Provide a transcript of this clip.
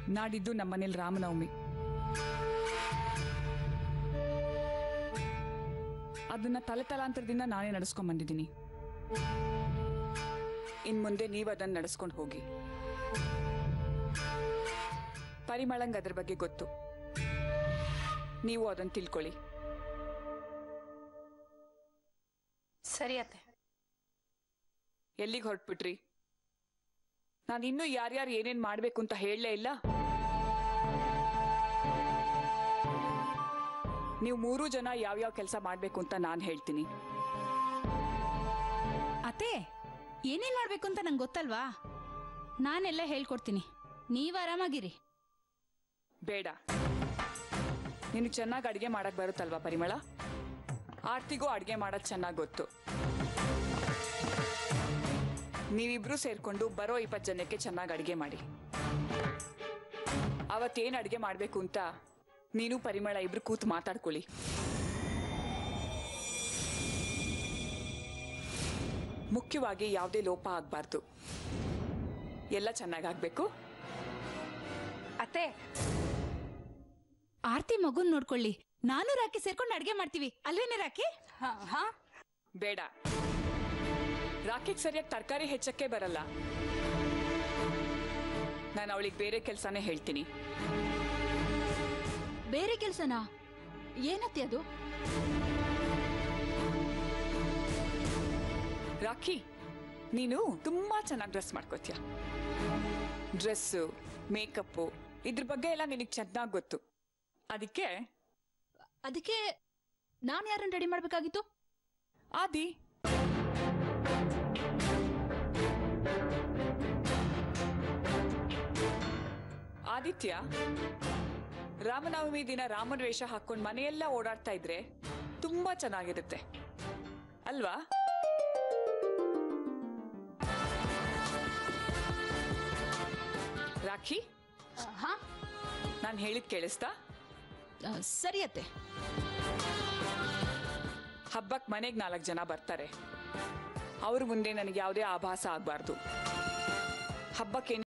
ನಾಡಿದ್ದು ನಮ್ಮನೇಲಿ ರಾಮನವಮಿ ಅದನ್ನ ತಲೆ ತಲಾಂತರದಿಂದ ನಾನೇ ನಡೆಸ್ಕೊಂಡ್ ಬಂದಿದ್ದೀನಿ ಇನ್ ಮುಂದೆ ನೀವು ಅದನ್ನ ನಡೆಸ್ಕೊಂಡು ಹೋಗಿ ಪರಿಮಳಂಗ್ ಅದ್ರ ಬಗ್ಗೆ ಗೊತ್ತು ನೀವು ಅದನ್ನ ತಿಳ್ಕೊಳ್ಳಿ ಸರಿ ಅತ್ತೆ ಎಲ್ಲಿಗೆ ಹೊರಟ್ಬಿಟ್ರಿ ನಾನು ಇನ್ನೂ ಯಾರ್ಯಾರು ಏನೇನ್ ಮಾಡ್ಬೇಕು ಅಂತ ಹೇಳಲೇ ಇಲ್ಲ ನೀವು ಮೂರು ಜನ ಯಾವ್ಯಾವ ಕೆಲಸ ಮಾಡ್ಬೇಕು ಅಂತ ನಾನು ಹೇಳ್ತೀನಿ ಅತ್ತೆ ಏನೇನ್ ಮಾಡ್ಬೇಕು ಅಂತ ನಂಗೆ ಗೊತ್ತಲ್ವಾ ನಾನೆಲ್ಲ ಹೇಳ್ಕೊಡ್ತೀನಿ ನೀವ್ ಆರಾಮಾಗಿರಿ ಬೇಡ ನೀನು ಚೆನ್ನಾಗಿ ಅಡುಗೆ ಮಾಡಕ್ ಬರುತ್ತಲ್ವಾ ಪರಿಮಳ ಆರ್ತಿಗೂ ಅಡುಗೆ ಮಾಡೋದು ಚೆನ್ನಾಗಿ ಗೊತ್ತು ನೀವಿಬ್ರು ಸೇರ್ಕೊಂಡು ಬರೋ ಇಪ್ಪತ್ತು ಜನಕ್ಕೆ ಚೆನ್ನಾಗಿ ಅಡುಗೆ ಮಾಡಿ ಅವತ್ತೇನು ಅಡುಗೆ ಮಾಡಬೇಕು ಅಂತ ನೀನು ಪರಿಮಳ ಇಬ್ರು ಕೂತು ಮಾತಾಡ್ಕೊಳ್ಳಿ ಮುಖ್ಯವಾಗಿ ಯಾವುದೇ ಲೋಪ ಆಗಬಾರ್ದು ಎಲ್ಲ ಚೆನ್ನಾಗಾಗಬೇಕು ಅತ್ತೆ ಆರ್ತಿ ಮಗುನ್ ನೋಡ್ಕೊಳ್ಳಿ ನಾನು ರಾಕಿ ಸೇರ್ಕೊಂಡು ಅಡ್ಗೆ ಮಾಡ್ತೀವಿ ಅಲ್ವೇನೆ ರಾಕಿ ಹಾ ಹಾ ಬೇಡ ರಾಕಿಗೆ ಸರಿಯಾಗಿ ತರಕಾರಿ ಹೆಚ್ಚಕ್ಕೆ ಬರಲ್ಲ ನಾನು ಅವಳಿಗೆ ಬೇರೆ ಕೆಲಸನೇ ಹೇಳ್ತೀನಿ ಬೇರೆ ಕೆಲ್ಸನಾ ಏನತ್ತೆ ಅದು ರಾಖಿ ನೀನು ತುಂಬಾ ಚೆನ್ನಾಗಿ ಡ್ರೆಸ್ ಮಾಡ್ಕೋತೀಯ ಡ್ರೆಸ್ಸು ಮೇಕಪ್ಪು ಇದ್ರ ಬಗ್ಗೆ ಎಲ್ಲ ನಿನಗೆ ಚೆನ್ನಾಗಿ ಗೊತ್ತು ಅದಕ್ಕೆ ಅದಕ್ಕೆ ನಾನ್ ಯಾರನ್ನ ರೆಡಿ ಮಾಡ್ಬೇಕಾಗಿತ್ತು ಆದಿ ಆದಿತ್ಯ ರಾಮನವಮಿ ದಿನ ರಾಮನ ವೇಷ ಹಾಕೊಂಡು ಮನೆಯೆಲ್ಲ ಓಡಾಡ್ತಾ ಇದ್ರೆ ತುಂಬಾ ಚೆನ್ನಾಗಿರುತ್ತೆ ಅಲ್ವಾ ರಾಖಿ ಹಾ ನಾನು ಹೇಳಿದ್ ಕೇಳಿಸ್ತಾ ಸರಿ ಅತ್ತೆ ಹಬ್ಬಕ್ ಮನೆಗೆ ನಾಲ್ಕು ಜನ ಬರ್ತಾರೆ ಅವ್ರ ಮುಂದೆ ನನಗೆ ಯಾವುದೇ ಆಭಾಸ ಆಗಬಾರ್ದು ಹಬ್ಬಕ್ಕೆ